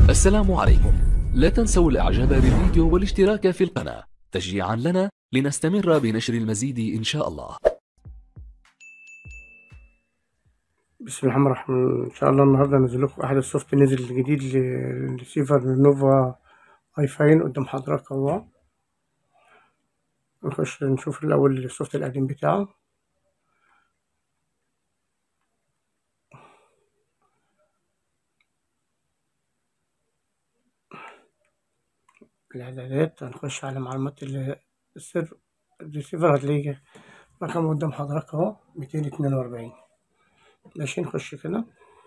السلام عليكم لا تنسوا الاعجاب بالفيديو والاشتراك في القناة تشجيعا لنا لنستمر بنشر المزيد ان شاء الله بسم الله الرحمن الرحيم ان شاء الله النهارده انزل لكم احد السوفت نزل الجديد للريسيفر نوفا اي فاين قدام حضرتك اهو نخش نشوف الاول السوفت القديم بتاعه الاعدادات هنخش على معلومات السر الريسيفر هتلاقيه رقم قدام حضرتك اهو ميتين اتنين واربعين ماشي نخش كده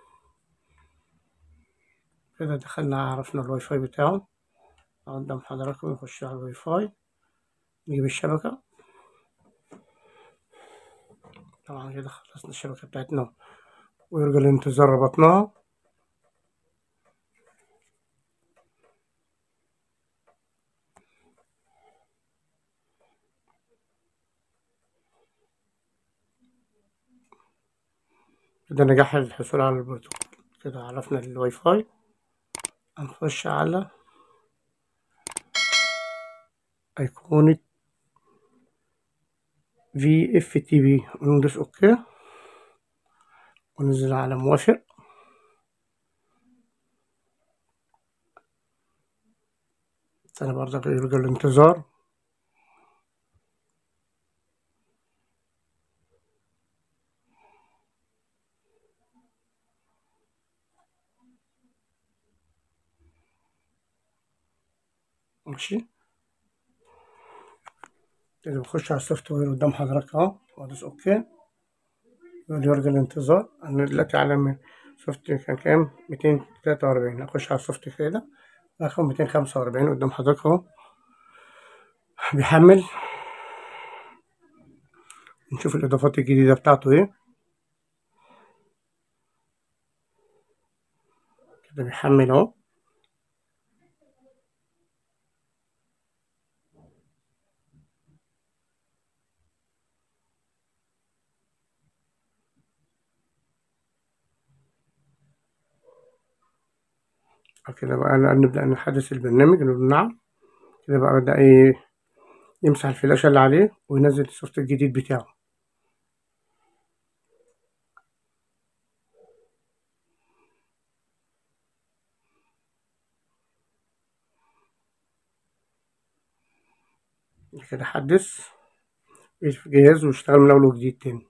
كده دخلنا عرفنا الواي فاي بتاعه قدام حضراتكم نخش على الواي فاي نجيب الشبكة طبعا كده خلصنا الشبكة بتاعتنا ويرجى الانتظار ربطناها كده نجح الحصول على البروتوكول كده عرفنا الواي فاي هنخش على أيقونة في اف تي بي وندوس اوكي وننزل على موافق استنى برضك يرجع الانتظار ماشي كده بخش على السوفت وير قدام حضرتك اهو وادوس اوكي يقول يرجى الانتظار انا دلوقتي على سوفت كان كام ميتين تلاتة وأربعين اخش على السوفت كده رقم ميتين خمسة وأربعين قدام حضرتك اهو بيحمل نشوف الإضافات الجديدة بتاعته ايه كده بيحمل اهو كده بقى نبدأ نحدث البرنامج نقول نعم كده بقى بدأ ايه يمسح الفلاشة اللي عليه وينزل السوفت الجديد بتاعه كده حدث في جهاز واشتغل من أول وجديد تاني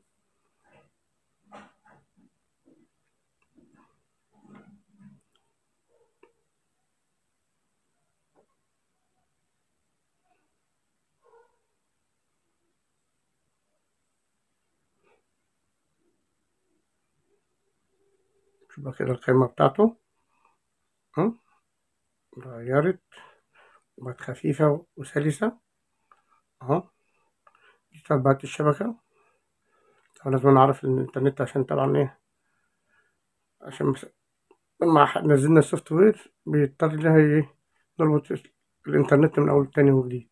شوف بقى كده القائمة بتاعته ها اتغيرت وبقت خفيفة وسلسة اهو دي تبعت الشبكة طبعا لازم نعرف الانترنت عشان طبعا ايه عشان بس لما نزلنا السوفت وير بيضطر لها ايه نربط الانترنت من اول تاني وجديد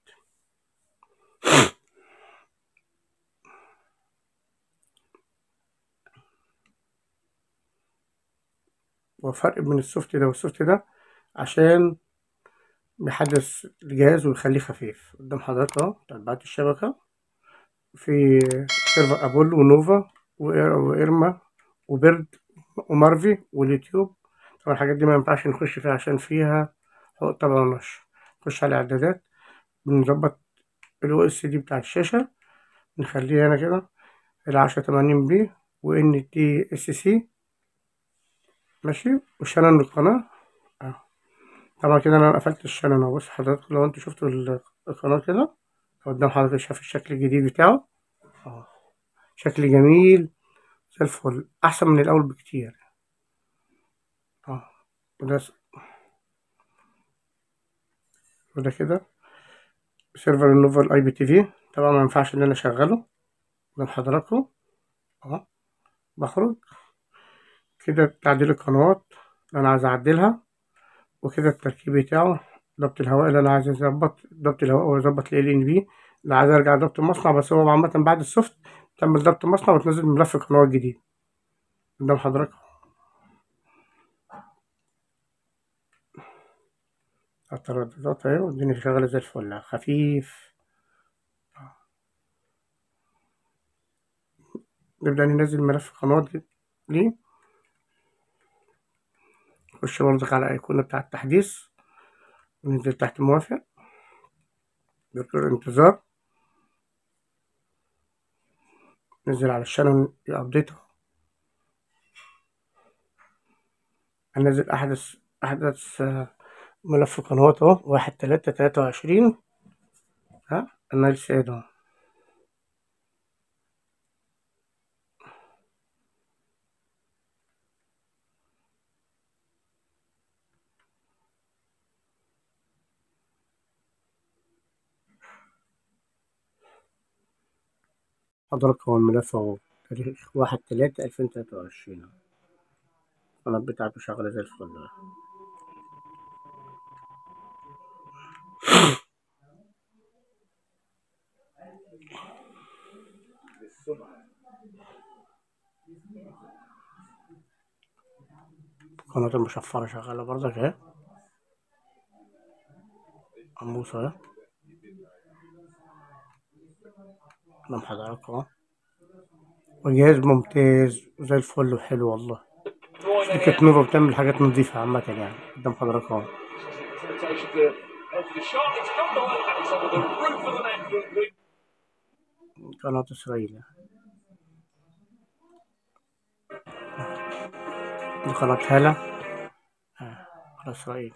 وفرق بين السوفت ده والسوفت ده عشان بيحدث الجهاز ويخليه خفيف قدام حضرتك اهو تبعات الشبكة في سيرفر أبولو ونوفا وإيرما وبرد ومارفي واليوتيوب طبعا الحاجات دي ما ينفعش نخش فيها عشان فيها حقوق طبعا ونشر نخش على الإعدادات بنظبط ال اس دي بتاع الشاشة نخليه هنا كده العشرة تمانين بي وإن تي اس سي ماشي وشانل القناة اه طبعا كده انا قفلت الشانل اهو بص حضرتك لو انتوا شفتوا القناة كده قدام حضرتك شايف الشكل الجديد بتاعه اه شكل جميل زي الفل احسن من الاول بكتير اه وده وده كده سيرفر النوفا الاي بي تي في طبعا ما ينفعش ان انا اشغله قدام حضراتكم اه بخرج كده تعديل القنوات اللي انا عايز اعدلها وكده التركيب بتاعه ضبط الهواء اللي انا عايز اظبط ضبط الهواء واظبط ال ان بي اللي عايز ارجع ضبط المصنع بس هو عامة بعد السوفت تعمل ضبط المصنع وتنزل ملف قنوات جديد قدام حضرتك الترددات اهي والدنيا شغالة زي الفل خفيف نبدأ ننزل ملف القناة دي- دي نخش برضك على الأيقونة بتاع التحديث وننزل تحت موافق دكتور انتظار ننزل على الشانل يابديت هنزل أحدث أحدث آه، ملف قنوات أهو واحد تلاتة تلاتة وعشرين ها النايل سيد أهو حضرتك هو الملف أهو تاريخ واحد تلاتة ألفين تلاتة وعشرين القناة بتاعته شغالة زي الفل أهو. القناة المشفرة شغالة برضك اهي قموصة اهي قدام حضرتك اهو وجهاز ممتاز وزي الفل وحلو والله شركة نوفا بتعمل حاجات نظيفة عامة يعني قدام حضرتك اهو Temptation to enter the shot. It's come to light and it's over the roof of the net. Good قناة إسرائيل دي قناة هالة آه، قناة إسرائيل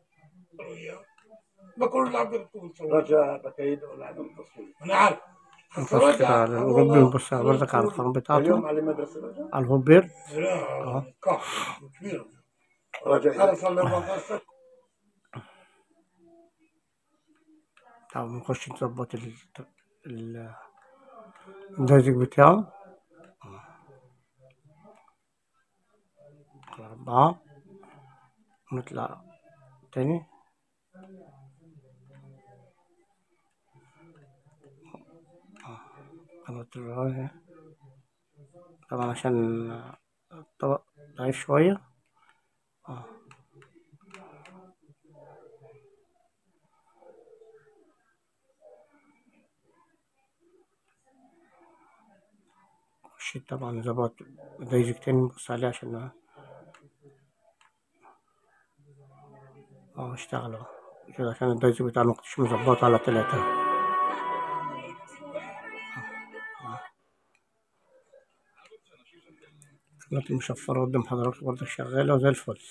بكل لعب الطول رجاء بكيد ولعب التصوير انا عارف نخش كده على الأوروبي نبص برضك على القناة اليوم بتاعته على مدرسة رجاء على الهوبير لا كح كبير رجاء انا صار لي 14 طب نخش نظبط ال ال الدايجك بتاعه على أربعة نطلع تاني قناة الرواية طبعا عشان الطبق ضعيف شوية آه. خشيت طبعا نظبط دايجك تاني نبص عليه عشان اه اشتغل اهو كده عشان الدايجك بتاعنا مكنتش مظبطه على تلاتة القناة المشفرة قدام حضرتك برضك شغالة وزي الفل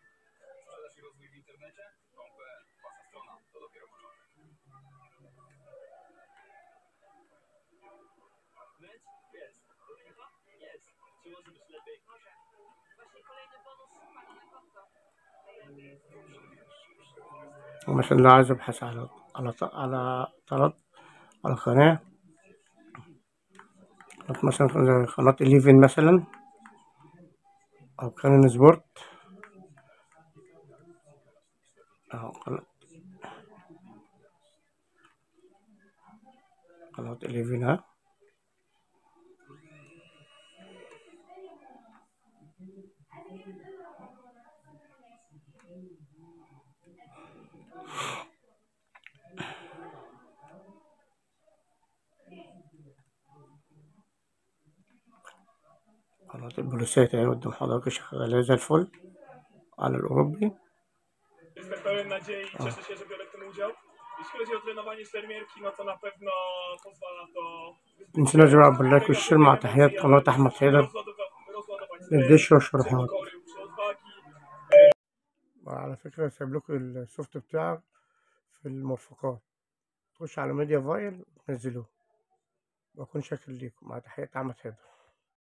ومثلا لو عايز ابحث على على على طلب على قناة قناة مثلا زي قناة إليفن مثلا أو قناة سبورت أهو قناة قناة إليفن ها قناة البوليسات اهي قدام حضرتك شغالة زي الفل على الأوروبي Jestem pełen nadziei i cieszę się, że biorę w tym udział. Jeśli chodzi o trenowanie szermierki, no to na pewno pozwala to... متنسناش بقى باللايك والشير مع تحيات قناة أحمد حيدر rozładowa- rozładować للدش stres, والشروحات pokory, uczy odwagi. وعلى فكرة سايب لكم السوفت بتاعك في المرفقات تخش على ميديا فايل وتنزلوه بكون شاكر ليكم مع تحيات أحمد حيدر